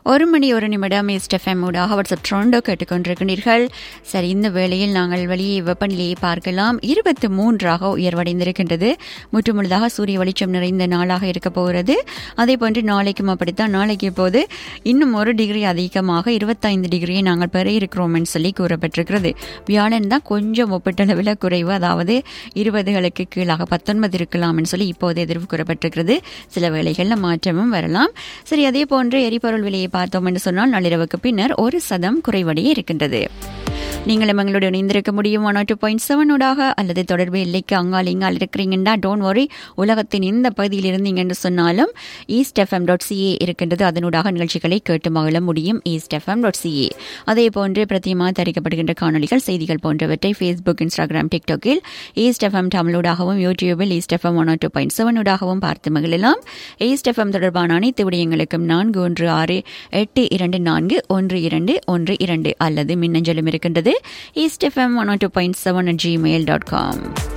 ஒரு மணி ஒரு நிமிடம் எஸ்டெஃப்எம் ஊடாக வாட்ஸ்அப் ட்ரோண்டோ கேட்டுக்கொண்டிருக்கிறீர்கள் சரி இந்த வேளையில் நாங்கள் வெளியே வெப்பநிலையை பார்க்கலாம் இருபத்தி மூன்றாக உயர்வடைந்திருக்கின்றது முற்றுமுழுதாக சூரிய வெளிச்சம் நிறைந்த நாளாக இருக்க போகிறது அதே போன்று நாளைக்கும் அப்படித்தான் நாளைக்கு இப்போது இன்னும் ஒரு டிகிரி அதிகமாக இருபத்தைந்து டிகிரியை நாங்கள் பெற இருக்கிறோம் என்று சொல்லி கூறப்பட்டிருக்கிறது வியாழன் தான் கொஞ்சம் ஒப்பீட்டளவில் குறைவு அதாவது இருபதுகளுக்கு கீழாக பத்தொன்பது இருக்கலாம் சொல்லி இப்போது எதிர்ப்பு கூறப்பட்டிருக்கிறது சில வேளைகளில் மாற்றமும் வரலாம் சரி அதே போன்று எரிபொருள் விலையை பார்த்தோம் என்று சொன்னால் நள்ளிரவுக்கு பின்னர் ஒரு சதம் குறைவடைய இருக்கின்றது நீங்களும் எங்களோட இணைந்திருக்க முடியும் ஒன் டூ பாயிண்ட் செவனோடாக அல்லது தொடர்பு இல்லைக்கு அங்கால் இங்கால் இருக்கிறீங்கன்னா டோன்ட் வரி உலகத்தின் இந்த பகுதியில் இருந்தீங்க என்று சொன்னாலும் ஈஸ்ட் எஃப்எம் டாட் சிஏ இருக்கின்றது அதனூடாக நிகழ்ச்சிகளை கேட்டு மகிழ முடியும் ஈஸ்ட் எஃப்எம் டாட் சிஏ அதே போன்று பிரத்தியமாக தயாரிக்கப்படுகின்ற காணொலிகள் செய்திகள் போன்றவற்றை ஃபேஸ்புக் இன்ஸ்டாகிராம் டிக்டாக்கில் ஈஸ்ட் எஃப்எம் தமிழூடாகவும் யூடியூபில் east FM one two point செவனூடாகவும் பார்த்து மகிழலாம் ஈஸ்ட் எஃப்எம் தொடர்பான அனைத்து விடயங்களுக்கும் நான்கு ஒன்று ஆறு எட்டு இரண்டு நான்கு ஒன்று இரண்டு ஒன்று இரண்டு அல்லது மின்னஞ்சலும் இருக்கின்றது east FM one two point seven Gmail dot com